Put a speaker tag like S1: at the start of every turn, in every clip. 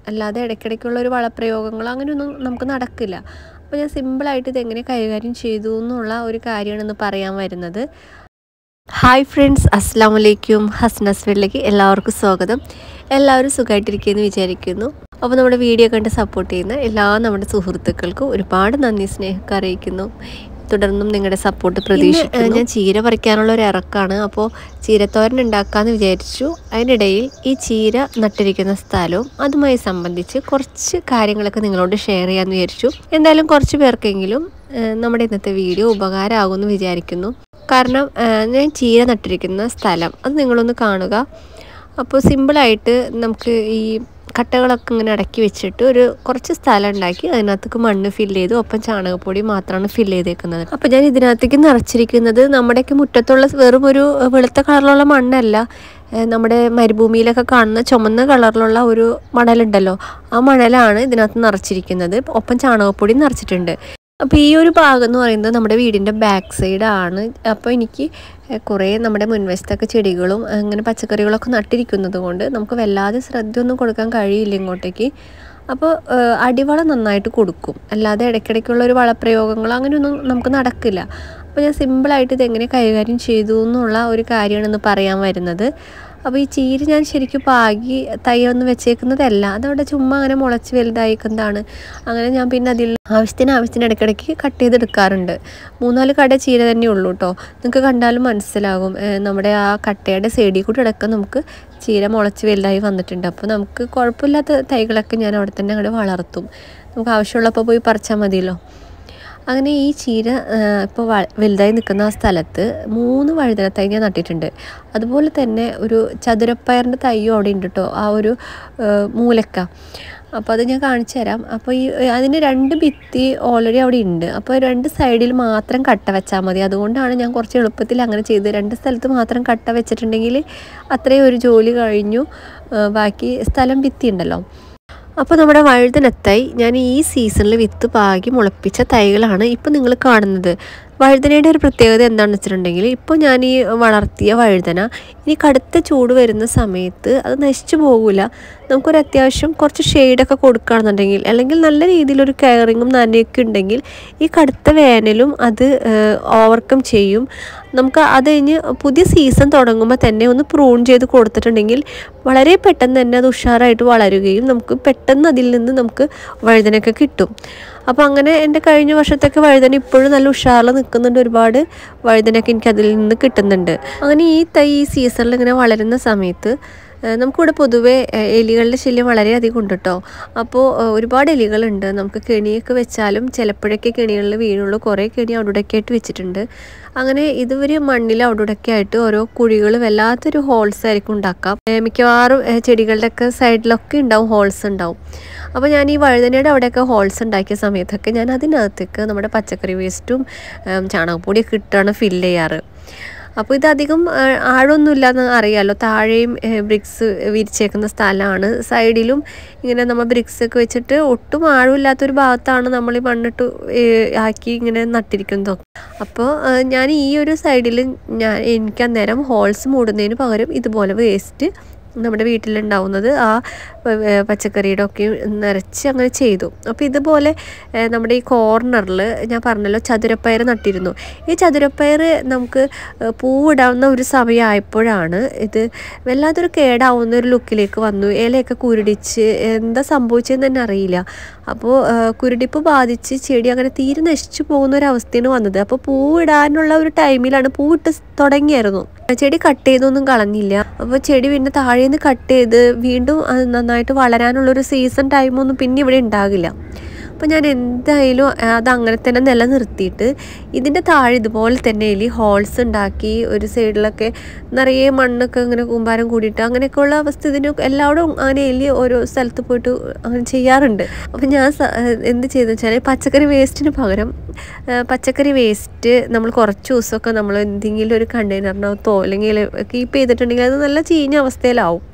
S1: അല്ലാതെ ഇടയ്ക്കിടയ്ക്കുള്ള ഒരു വളപ്രയോഗങ്ങൾ അങ്ങനെയൊന്നും നമുക്ക് നടക്കില്ല അപ്പോൾ ഞാൻ സിമ്പിളായിട്ട് ഇതെങ്ങനെ കൈകാര്യം ചെയ്തു എന്നുള്ള ഒരു കാര്യമാണ് ഇന്ന് പറയാൻ വരുന്നത് ഹായ് ഫ്രണ്ട്സ് അസ്സാം വലൈക്കും ഹസ്നസ് വീട്ടിലേക്ക് എല്ലാവർക്കും സ്വാഗതം എല്ലാവരും സുഖമായിട്ടിരിക്കുമെന്ന് വിചാരിക്കുന്നു അപ്പോൾ നമ്മുടെ വീഡിയോ കണ്ട് സപ്പോർട്ട് ചെയ്യുന്ന എല്ലാ നമ്മുടെ സുഹൃത്തുക്കൾക്കും ഒരുപാട് നന്ദി സ്നേഹമൊക്കെ അറിയിക്കുന്നു തുടർന്നും നിങ്ങളുടെ സപ്പോർട്ട് പ്രതീക്ഷിക്കുന്നു ഞാൻ ചീര പറിക്കാനുള്ള ഒരു ഇറക്കാണ് അപ്പോൾ ചീരത്തോരൻ ഉണ്ടാക്കാമെന്ന് വിചാരിച്ചു അതിനിടയിൽ ഈ ചീര നട്ടിരിക്കുന്ന സ്ഥലവും അതുമായി സംബന്ധിച്ച് കുറച്ച് കാര്യങ്ങളൊക്കെ നിങ്ങളോട് ഷെയർ ചെയ്യാമെന്ന് വിചാരിച്ചു എന്തായാലും കുറച്ച് പേർക്കെങ്കിലും ഏഹ്, നമ്മുടെ ഇന്നത്തെ വീഡിയോ ഉപകാരമാകുമെന്ന് വിചാരിക്കുന്നു കാരണം ഏഹ്, ഞാൻ ചീര നട്ടിരിക്കുന്ന സ്ഥലം അത് നിങ്ങളൊന്ന് കാണുക അപ്പോൾ സിമ്പിളായിട്ട് നമുക്ക് ഈ കട്ടകളൊക്കെ ഇങ്ങനെ അടക്കി വെച്ചിട്ട് ഒരു കുറച്ച് സ്ഥലം ഉണ്ടാക്കി അതിനകത്തേക്ക് മണ്ണ് ഫില്ല് ചെയ്തു ഒപ്പം ചാണകപ്പൊടി മാത്രമാണ് ഫില്ല് ചെയ്തേക്കുന്നത് അപ്പോൾ ഞാൻ ഇതിനകത്തേക്ക് നിറച്ചിരിക്കുന്നത് നമ്മുടെയൊക്കെ മുറ്റത്തുള്ള വെറും ഒരു വെളുത്ത കളറിലുള്ള മണ്ണല്ല ഏഹ് നമ്മുടെ മരുഭൂമിയിലൊക്കെ കാണുന്ന ചുമന്ന കളറിലുള്ള ഒരു മണലുണ്ടല്ലോ ആ മണലാണ് ഇതിനകത്ത് നിറച്ചിരിക്കുന്നത് ഒപ്പം ചാണകപ്പൊടി നിറച്ചിട്ടുണ്ട് അപ്പോൾ ഈ ഒരു ഭാഗം എന്ന് പറയുന്നത് നമ്മുടെ വീടിൻ്റെ ബാക്ക് സൈഡാണ് അപ്പോൾ എനിക്ക് ഏഹ്, കുറേ നമ്മുടെ മുൻവശത്തൊക്കെ ചെടികളും അങ്ങനെ പച്ചക്കറികളൊക്കെ നട്ടിരിക്കുന്നത് കൊണ്ട് നമുക്ക് വല്ലാതെ ശ്രദ്ധയൊന്നും കൊടുക്കാൻ കഴിയില്ല ഇങ്ങോട്ടേക്ക് അപ്പോൾ ഏഹ്, അടിവളം നന്നായിട്ട് കൊടുക്കും അല്ലാതെ ഇടയ്ക്കിടയ്ക്കുള്ള ഒരു വളപ്രയോഗങ്ങളോ അങ്ങനെയൊന്നും നമുക്ക് നടക്കില്ല അപ്പോൾ ഞാൻ സിമ്പിളായിട്ട് ഇതെങ്ങനെ കൈകാര്യം ചെയ്തു എന്നുള്ള ഒരു കാര്യമാണ് ഇന്ന് പറയാൻ വരുന്നത് അപ്പോൾ ഈ ചീര ഞാൻ ശരിക്കും പാകി തൈയൊന്നും വെച്ചേക്കുന്നതല്ല അതവിടെ ചുമ്മാ അങ്ങനെ മുളച്ച് വലുതായിക്കുന്നതാണ് അങ്ങനെ ഞാൻ പിന്നെ അതിൽ ആവശ്യത്തിന് ആവശ്യത്തിന് ഇടയ്ക്കിടയ്ക്ക് കട്ട് ചെയ്തെടുക്കാറുണ്ട് മൂന്നാല് കട ചീര തന്നെ ഉള്ളൂ കേട്ടോ നിങ്ങൾക്ക് കണ്ടാലും മനസ്സിലാകും ഏഹ് നമ്മുടെ ആ കട്ടയുടെ സൈഡിൽ കൂടി ഇടയ്ക്ക് നമുക്ക് ചീര മുളച്ച് വലുതായി വന്നിട്ടുണ്ട് അപ്പോൾ നമുക്ക് കുഴപ്പമില്ലാത്ത തൈകളൊക്കെ ഞാൻ അവിടെ തന്നെ അങ്ങോട്ട് വളർത്തും നമുക്ക് ആവശ്യമുള്ളപ്പോൾ പോയി പറിച്ചാൽ മതിയല്ലോ അങ്ങനെ ഈ ചീര ഇപ്പോൾ വലുതായി നിൽക്കുന്ന ആ സ്ഥലത്ത് മൂന്ന് വഴുതന തൈ ഞാൻ നട്ടിട്ടുണ്ട് അതുപോലെ തന്നെ ഒരു ചതുരപ്പയറിൻ്റെ തൈയും അവിടെ ഉണ്ട് കേട്ടോ ആ ഒരു ആ, മൂലക്ക അപ്പോൾ അത് ഞാൻ കാണിച്ചു തരാം അപ്പോൾ ഈ അതിന് രണ്ട് ഭിത്തി ഓൾറെഡി അവിടെ ഉണ്ട് അപ്പോൾ രണ്ട് സൈഡിൽ മാത്രം കട്ട വെച്ചാൽ മതി അതുകൊണ്ടാണ് ഞാൻ കുറച്ച് എളുപ്പത്തിൽ അങ്ങനെ ചെയ്തത് രണ്ട് സ്ഥലത്ത് മാത്രം കട്ട വെച്ചിട്ടുണ്ടെങ്കിൽ അത്രയും ഒരു ജോലി കഴിഞ്ഞു ആ, ബാക്കി സ്ഥലം ഭിത്തി ഉണ്ടല്ലോ അപ്പോൾ നമ്മുടെ വഴുതനത്തൈ ഞാൻ ഈ സീസണിൽ വിത്ത് പാകി മുളപ്പിച്ച തൈകളാണ് ഇപ്പോൾ നിങ്ങൾ കാണുന്നത് വഴുതനയുടെ ഒരു പ്രത്യേകത എന്താണെന്ന് വെച്ചിട്ടുണ്ടെങ്കിൽ ഇപ്പോൾ ഞാൻ ഈ വളർത്തിയ വഴുതന ഇനി കടുത്ത ചൂട് വരുന്ന സമയത്ത് അത് നശിച്ചു പോകില്ല നമുക്കൊരു അത്യാവശ്യം കുറച്ച് ഷെയ്ഡൊക്കെ കൊടുക്കുകയാണെന്നുണ്ടെങ്കിൽ അല്ലെങ്കിൽ നല്ല രീതിയിലൊരു കെയറിങ്ങും നനയൊക്കെ ഉണ്ടെങ്കിൽ ഈ കടുത്ത വേനലും അത് ഓവർകം ചെയ്യും നമുക്ക് അത് കഴിഞ്ഞ് പുതിയ സീസൺ തുടങ്ങുമ്പോൾ തന്നെ ഒന്ന് പ്രൂൺ ചെയ്ത് കൊടുത്തിട്ടുണ്ടെങ്കിൽ വളരെ പെട്ടെന്ന് തന്നെ അത് ഉഷാറായിട്ട് വളരുകയും നമുക്ക് പെട്ടെന്ന് അതിൽ നിന്ന് നമുക്ക് വഴുതനയൊക്കെ കിട്ടും അപ്പോൾ അങ്ങനെ എൻ്റെ കഴിഞ്ഞ വർഷത്തൊക്കെ വഴുതന ഇപ്പോഴും നല്ല ഉഷാറിൽ നിൽക്കുന്നുണ്ട് ഒരുപാട് വഴുതനയൊക്കെ എനിക്ക് അതിൽ നിന്ന് കിട്ടുന്നുണ്ട് അങ്ങനെ ഈ തൈ ഈ സീസണിൽ ഇങ്ങനെ വളരുന്ന സമയത്ത് ഏഹ് നമുക്കിവിടെ പൊതുവേ ഏഹ് എലികളുടെ ശല്യം വളരെയധികം ഉണ്ട് കേട്ടോ അപ്പോൾ ഏഹ് ഒരുപാട് എലികളുണ്ട് നമുക്ക് കെണിയൊക്കെ വെച്ചാലും ചിലപ്പോഴൊക്കെ കെണികളിൽ വീണുള്ളൂ കുറേ കെണി അവിടെയൊക്കെ ആയിട്ട് വെച്ചിട്ടുണ്ട് അങ്ങനെ ഇതുവർ മണ്ണിൽ അവിടെയൊക്കെ ആയിട്ട് ഓരോ കുഴികൾ വല്ലാത്തൊരു ഹോൾസ് ആയിരിക്കും ഉണ്ടാക്കാം ഏഹ് മിക്കവാറും ഏഹ് ചെടികളുടെയൊക്കെ സൈഡിലൊക്കെ ഉണ്ടാവും ഹോൾസ് ഉണ്ടാവും അപ്പോൾ ഞാൻ ഈ വഴുതനയുടെ അവിടെയൊക്കെ ഹോൾസ് ഉണ്ടാക്കിയ സമയത്തൊക്കെ ഞാൻ അതിനകത്തേക്ക് നമ്മുടെ പച്ചക്കറി വേസ്റ്റും ഏഹ് ചാണകപ്പൊടിയൊക്കെ ഇട്ടാണ് ഫില്ല് ചെയ്യാറ് അപ്പോൾ ഇതധികം ഏഹ്, ആഴമൊന്നുമില്ല എന്ന് അറിയാമല്ലോ താഴെയും ബ്രിക്സ് വിരിച്ചേക്കുന്ന സ്ഥലമാണ് സൈഡിലും ഇങ്ങനെ നമ്മൾ ബ്രിക്സ് ഒക്കെ വെച്ചിട്ട് ഒട്ടും ആഴമില്ലാത്തൊരു ഭാഗത്താണ് നമ്മൾ ഈ മണ്ണിട്ട് ഏഹ്, ആക്കി ഇങ്ങനെ നട്ടിരിക്കുന്നത് അപ്പോൾ ഏഹ്, ഞാൻ ഈ ഒരു സൈഡിൽ ഞാൻ എനിക്ക് അന്നേരം ഹോൾസ് മൂടുന്നതിന് പകരം ഇതുപോലെ വേസ്റ്റ് നമ്മുടെ വീട്ടിലുണ്ടാവുന്നത് ആ ഏഹ്, പച്ചക്കറിയുടെ ഒക്കെ നിറച്ച് അങ്ങനെ ചെയ്തു അപ്പോൾ ഇതുപോലെ ഏഹ്, നമ്മുടെ ഈ കോർണറിൽ ഞാൻ പറഞ്ഞല്ലോ ചതുരപ്പയർ നട്ടിരുന്നു ഈ ചതുരപ്പയർ നമുക്ക് ഏഹ്, പൂവിടാവുന്ന ഒരു സമയമായപ്പോഴാണ് ഇത് വല്ലാത്തൊരു കേടാവുന്ന ഒരു ലുക്കിലേക്ക് വന്നു ഇലയൊക്കെ കുരുടിച്ച് എന്താ സംഭവിച്ചതെന്ന് തന്നെ അറിയില്ല അപ്പോൾ ഏഹ്, കുരുടിപ്പ് ബാധിച്ച് ചെടി അങ്ങനെ തീരെ നശിച്ചു പോകുന്ന ഒരു അവസ്ഥയാണ് വന്നത് അപ്പോൾ പൂവിടാനുള്ള ഒരു ടൈമിലാണ് പൂവിട്ട് തുടങ്ങിയായിരുന്നു ചെടി കട്ട് ചെയ്തൊന്നും കളഞ്ഞില്ല അപ്പോൾ ചെടി പിന്നെ താഴെ നിന്ന് കട്ട് ചെയ്ത് വീണ്ടും അത് നന്നായിട്ട് വളരാനുള്ളൊരു സീസൺ ടൈമൊന്നും പിന്നെ ഇവിടെ ഉണ്ടാകില്ല അപ്പോൾ ഞാൻ എന്തായാലും അത് അങ്ങനെ തന്നെ നിലനിർത്തിയിട്ട് ഇതിൻ്റെ താഴെ ഇതുപോലെ തന്നെ എലി ഹോൾസ് ഉണ്ടാക്കി ഒരു സൈഡിലൊക്കെ നിറയെ മണ്ണൊക്കെ ഇങ്ങനെ കൂമ്പാരം കൂടിയിട്ട് അങ്ങനെയൊക്കെയുള്ള അവസ്ഥ ഇതിന് എല്ലാവരും അങ്ങനെ എലി ഓരോ സ്ഥലത്ത് പോയിട്ട് അങ്ങനെ ചെയ്യാറുണ്ട് അപ്പോൾ ഞാൻ സ- എന്ത് ചെയ്തെന്ന് വെച്ചാൽ പച്ചക്കറി വേസ്റ്റിന് പകരം ആ, പച്ചക്കറി വേസ്റ്റ് നമ്മൾ കുറച്ച് ദിവസമൊക്കെ നമ്മൾ എന്തെങ്കിലും ഒരു കണ്ടെയ്നറിനകത്തോ അല്ലെങ്കിൽ കീപ്പ് ചെയ്തിട്ടുണ്ടെങ്കിൽ അത് നല്ല ചീഞ്ഞ അവസ്ഥയിലാവും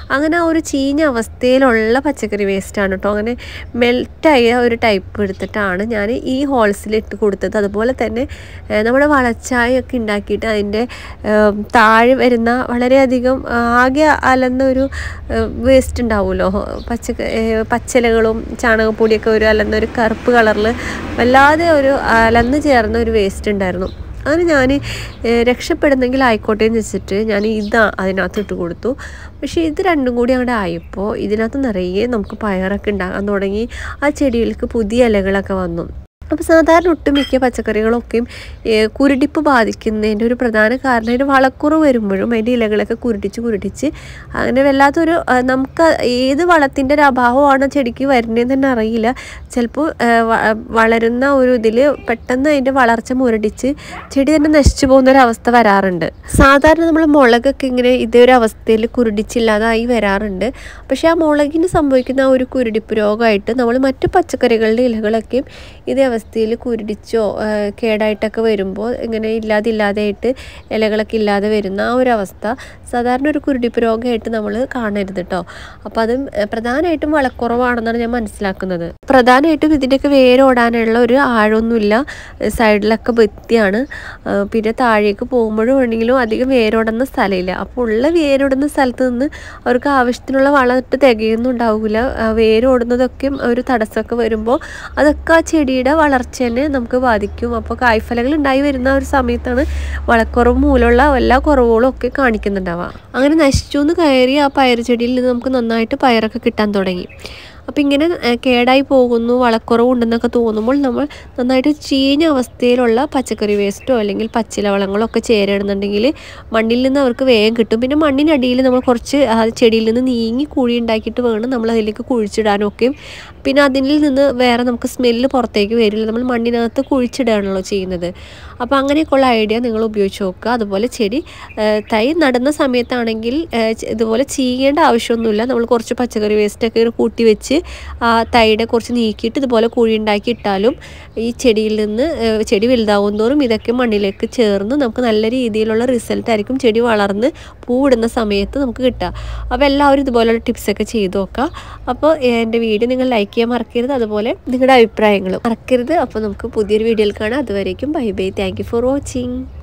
S1: അങ്ങനെ ആ ഒരു ചീഞ്ഞ അവസ്ഥയിലുള്ള പച്ചക്കറി വേസ്റ്റാണ് കേട്ടോ അങ്ങനെ മെൽറ്റായ ഒരു ടൈപ്പ് എടുത്തിട്ടാണ് ഞാൻ ഈ ഹോൾസിൽ ഇട്ട് കൊടുത്തത് അതുപോലെ തന്നെ ഏഹ്, നമ്മുടെ വളച്ചായൊക്കെ ഉണ്ടാക്കിയിട്ട് അതിൻ്റെ ഏഹ്, താഴെ വരുന്ന വളരെയധികം ആകെ അലന്ന ഒരു വേസ്റ്റ് ഉണ്ടാവുമല്ലോ പച്ചക്ക ഏഹ്, പച്ചിലകളും ചാണകപ്പൊടിയൊക്കെ ഒരു അലന്ന ഒരു കറുപ്പ് കളറിൽ വല്ലാതെ ഒരു അലന്ന് ചേർന്ന ഒരു വേസ്റ്റ് ഉണ്ടായിരുന്നു അങ്ങനെ ഞാൻ രക്ഷപ്പെടുന്നെങ്കിൽ ആയിക്കോട്ടെ എന്ന് വെച്ചിട്ട് ഞാൻ ഇതാ അതിനകത്ത് ഇട്ട് കൊടുത്തു പക്ഷേ ഇത് രണ്ടും കൂടി അങ്ങോട്ട് ആയപ്പോൾ ഇതിനകത്ത് നിറയെ നമുക്ക് പയറൊക്കെ ഉണ്ടാകാൻ തുടങ്ങി ആ ചെടികൾക്ക് പുതിയ ഇലകളൊക്കെ വന്നു അപ്പോൾ സാധാരണ ഒട്ടുമിക്ക പച്ചക്കറികളൊക്കെയും ഏഹ്, കുരുടിപ്പ് ബാധിക്കുന്നതിൻ്റെ ഒരു പ്രധാന കാരണം അതിൻ്റെ വളക്കുറവ് വരുമ്പോഴും അതിൻ്റെ ഇലകളൊക്കെ കുരുടിച്ച് കുരുടിച്ച് അങ്ങനെ വല്ലാത്തൊരു ആ, നമുക്ക് ഏത് വളത്തിൻ്റെ ഒരു അഭാവമാണ് ചെടിക്ക് വരുന്നതെന്ന് തന്നെ അറിയില്ല ചിലപ്പോൾ ഏഹ്, വ- വളരുന്ന ഒരു ഇതിൽ പെട്ടെന്ന് അതിൻ്റെ വളർച്ച മുരടിച്ച് ചെടി തന്നെ നശിച്ചു പോകുന്ന ഒരു അവസ്ഥ വരാറുണ്ട് സാധാരണ നമ്മൾ മുളകൊക്കെ ഇങ്ങനെ ഇതേ ഒരു അവസ്ഥയിൽ കുരുടിച്ചില്ലാതായി വരാറുണ്ട് പക്ഷേ ആ മുളകിന് സംഭവിക്കുന്ന ആ ഒരു കുരുടിപ്പ് രോഗമായിട്ട് നമ്മൾ മറ്റു പച്ചക്കറികളുടെ ഇലകളൊക്കെയും ഇതേ അവസ്ഥയിൽ കുരുടിച്ചോ ആ, കേടായിട്ടൊക്കെ വരുമ്പോൾ ഇങ്ങനെ ഇല്ലാതില്ലാതെയായിട്ട് ഇലകളൊക്കെ ഇല്ലാതെ വരുന്ന ആ ഒരു അവസ്ഥ സാധാരണ ഒരു കുരുടിപ്പ് രോഗമായിട്ട് നമ്മൾ കാണരുത് കേട്ടോ അപ്പോൾ അത് പ്രധാനമായിട്ടും വളക്കുറവാണെന്നാണ് ഞാൻ മനസ്സിലാക്കുന്നത് പ്രധാനമായിട്ടും ഇതിൻ്റെയൊക്കെ വേരോടാനുള്ള ഒരു ആഴമൊന്നുമില്ല സൈഡിലൊക്കെ ഭിത്തിയാണ് ആ, പിന്നെ താഴേക്ക് പോകുമ്പോഴും വേണമെങ്കിലും അധികം വേരോടുന്ന സ്ഥലമില്ല അപ്പോൾ ഉള്ള വേരോടുന്ന സ്ഥലത്ത് നിന്ന് അവർക്ക് ആവശ്യത്തിനുള്ള വളം ഇട്ട് തികയുന്നുണ്ടാവില്ല ആ, വേരോടുന്നതൊക്കെ ഒരു തടസ്സമൊക്കെ വരുമ്പോൾ അതൊക്കെ ആ ചെടിയുടെ വളർച്ചേനെ നമുക്ക് ബാധിക്കും അപ്പോൾ കായ്ഫലങ്ങൾ ഉണ്ടായി വരുന്ന ഒരു സമയത്താണ് വളക്കുറവ് മൂലമുള്ള എല്ലാ കുറവുകളും ഒക്കെ കാണിക്കുന്നുണ്ടാവുക അങ്ങനെ നശിച്ചു എന്ന് കയറി ആ പയർ ചെടിയിൽ നിന്ന് നമുക്ക് നന്നായിട്ട് പയറൊക്കെ കിട്ടാൻ തുടങ്ങി അപ്പോൾ ഇങ്ങനെ ഏഹ്, കേടായി പോകുന്നു വളക്കുറവുണ്ടെന്നൊക്കെ തോന്നുമ്പോൾ നമ്മൾ നന്നായിട്ട് ചീഞ്ഞ അവസ്ഥയിലുള്ള പച്ചക്കറി വേസ്റ്റോ അല്ലെങ്കിൽ പച്ചില വളങ്ങളോ ഒക്കെ ചേരുന്നുണ്ടെങ്കിൽ മണ്ണിൽ നിന്ന് അവർക്ക് വേഗം കിട്ടും പിന്നെ മണ്ണിനടിയിൽ നമ്മൾ കുറച്ച് ആ ചെടിയിൽ നിന്ന് നീങ്ങി കുഴി ഉണ്ടാക്കിയിട്ട് വേണം നമ്മൾ അതിലേക്ക് കുഴിച്ചിടാനൊക്കെയും പിന്നെ അതിൽ നിന്ന് വേറെ നമുക്ക് സ്മെല്ല് പുറത്തേക്ക് വരില്ല നമ്മൾ മണ്ണിനകത്ത് കുഴിച്ചിടുകയാണല്ലോ ചെയ്യുന്നത് അപ്പോൾ അങ്ങനെയൊക്കെയുള്ള ഐഡിയ നിങ്ങൾ ഉപയോഗിച്ച് നോക്കുക അതുപോലെ ചെടി ഏഹ്, തൈ നടുന്ന സമയത്താണെങ്കിൽ ഏഹ്, ചെ- ഇതുപോലെ ചെയ്യേണ്ട ആവശ്യമൊന്നുമില്ല നമ്മൾ കുറച്ച് പച്ചക്കറി വേസ്റ്റൊക്കെ ഇങ്ങനെ കൂട്ടി വെച്ച് ആ തൈയുടെ കുറച്ച് നീക്കിയിട്ട് ഇതുപോലെ കുഴി ഉണ്ടാക്കി ഇട്ടാലും ഈ ചെടിയിൽ നിന്ന് ഏഹ്, ചെടി വലുതാവും തോറും ഇതൊക്കെ മണ്ണിലേക്ക് ചേർന്ന് നമുക്ക് നല്ല രീതിയിലുള്ള റിസൾട്ട് ആയിരിക്കും ചെടി വളർന്ന് പൂവിടുന്ന സമയത്ത് നമുക്ക് കിട്ടുക അപ്പോൾ എല്ലാവരും ഇതുപോലുള്ള ടിപ്സൊക്കെ ചെയ്ത് നോക്കുക അപ്പോൾ എൻ്റെ വീഡിയോ നിങ്ങൾ ലൈക്ക് ചെയ്യാൻ മറക്കരുത് അതുപോലെ നിങ്ങളുടെ അഭിപ്രായങ്ങളും മറക്കരുത് അപ്പോൾ നമുക്ക് പുതിയൊരു വീഡിയോയിൽ കാണാം അതുവരേക്കും bye bye thank you for watching